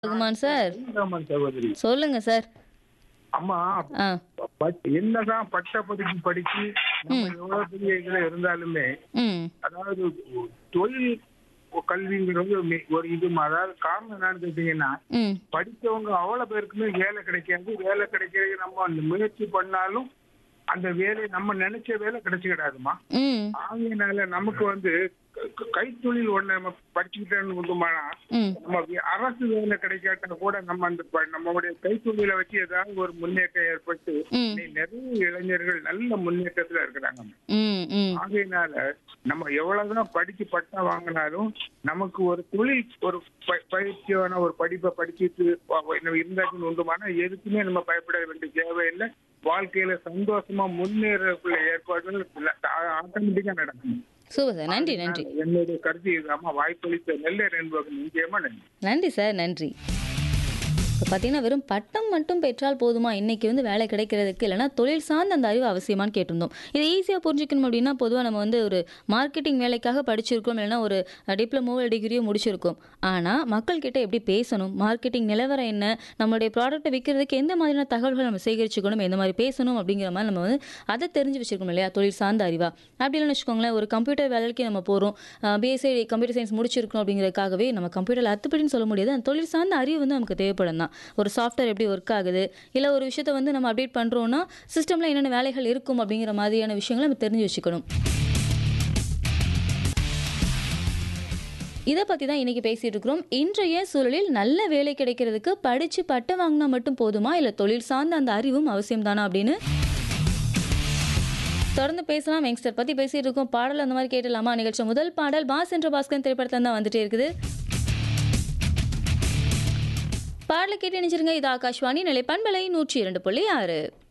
Rahman sir ஆமாம் சகோதரி சொல்லுங்க சார் அம்மா ஆ பட்- என்னதான் பட்ட படிப்பு படிச்சு நம்ம எவ்வளவு பெரிய இதுல இருந்தாலுமே ம் அதாவது தொழில் கல்விங்கிறது ஒரு மி- ஒரு இது அதாவது காரணம் என்னன்னு கேட்டீங்கன்னா ம் படிச்சவங்க அவ்வளவு பேருக்குமே வேலை கிடைக்காது வேலை கிடைக்கிறது நம்ம அந்த முயற்சி பண்ணாலும் அந்த வேலை நம்ம நினைச்ச வேலை கிடைச்சுக்கிடாதுமா ம் ஆகையினால நமக்கு வந்து க- க- கைத்தொழில் ஒண்ணு நம்ம படிச்சுக்கிட்டோம்னு கொண்டுமானா ம் நம்ம வி- அரசு வேலை கிடைக்காட்டா கூட நம்ம அந்த ப- நம்மளுடைய கைத்தொழிலை வச்சு ஏதாவது ஒரு முன்னேற்றம் ஏற்பட்டு ம் இன்னைக்கு நிறைய இளைஞர்கள் நல்ல முன்னேற்றத்துல இருக்கிறாங்க ம் ம் ஆகையினால நம்ம எவ்வளவுதான் படிச்சு பட்டா வாங்கினாலும் நமக்கு ஒரு தொழில் ஒரு ப- பயிற்சியான ஒரு படிப்பை படிச்சுட்டு வ- வ- நம்ம இருந்தாச்சுன்னு உண்டுமானா எதுக்குமே நம்ம பயப்பட வேண்டிய தேவையில்லை வாழ்க்கையில சந்தோஷமா முன்னேறக்குள்ள ஏற்பாடுகள் ஆட்டோமேட்டிக்கா நடக்கும் சூப்பர் சார் நன்றி நன்றி என்னுடைய கருத்து இதுதாம்மா வாய்ப்பளித்த நெல்லை என்பது நிச்சயமா நன்றி நன்றி சார் நன்றி இப்போ பார்த்தீங்கன்னா வெறும் பட்டம் மட்டும் பெற்றால் போதுமா இன்னைக்கு வந்து வேலை கிடைக்கிறதுக்கு இல்லைனா தொழில் சார்ந்த அந்த அறிவு அவசியமான்னு கேட்டிருந்தோம் இதை ஈஸியாக புரிஞ்சுக்கணும் அப்படின்னா பொதுவாக நம்ம வந்து ஒரு மார்க்கெட்டிங் வேலைக்காக படிச்சிருக்கோம் இல்லைனா ஒரு டிப்ளமோ டிகிரியோ முடிச்சிருக்கோம் ஆனால் மக்கள்கிட்ட எப்படி பேசணும் மார்க்கெட்டிங் நிலவரம் என்ன நம்மளுடைய ப்ராடக்ட்டை விற்கிறதுக்கு எந்த மாதிரியான தகவல்கள் நம்ம சேகரிச்சுக்கணும் எந்த மாதிரி பேசணும் அப்படிங்கிற மாதிரி நம்ம வந்து அதை தெரிஞ்சு வச்சிருக்கோம் இல்லையா தொழில் சார்ந்த அறிவா அப்படி இல்லைன்னு வச்சுக்கோங்களேன் ஒரு கம்ப்யூட்டர் வேலைக்கு நம்ம போகிறோம் பிஎஸ்சி கம்ப்யூட்டர் சயின்ஸ் முடிச்சிருக்கோம் அப்படிங்கிறதுக்காகவே நம்ம கம்ப்யூட்டரில் அத்துப்படின்னு சொல்ல முடியாது அந்த தொழில் சார்ந்த அறிவு வந்து நமக்கு தேவைப்படும் தான் ஒரு சாஃப்ட்வேர் எப்படி ஒர்க் ஆகுது இல்லை ஒரு விஷயத்தை வந்து நம்ம அப்டேட் பண்ணுறோன்னா சிஸ்டமில் என்னென்ன வேலைகள் இருக்கும் அப்படிங்கிற மாதிரியான விஷயங்களை நம்ம தெரிஞ்சு வச்சுக்கணும் இதை பற்றி தான் இன்றைக்கி பேசிகிட்டு இருக்கிறோம் இன்றைய சூழலில் நல்ல வேலை கிடைக்கிறதுக்கு படித்து பட்டம் வாங்கினா மட்டும் போதுமா இல்லை தொழில் சார்ந்த அந்த அறிவும் அவசியம் தானா அப்படின்னு தொடர்ந்து பேசலாம் யங்ஸ்டர் பற்றி பேசிகிட்டு இருக்கோம் பாடல் அந்த மாதிரி கேட்டலாமா நிகழ்ச்சி முதல் பாடல் பாஸ் என்ற பாஸ்கரன் திரைப்படத்தில் தான் வந்துட்டே இருக்குது பாடலை கேட்டு நினைச்சிருங்க இது ஆகாஷ்வாணி நிலை பண்பலை நூற்றி இரண்டு புள்ளி ஆறு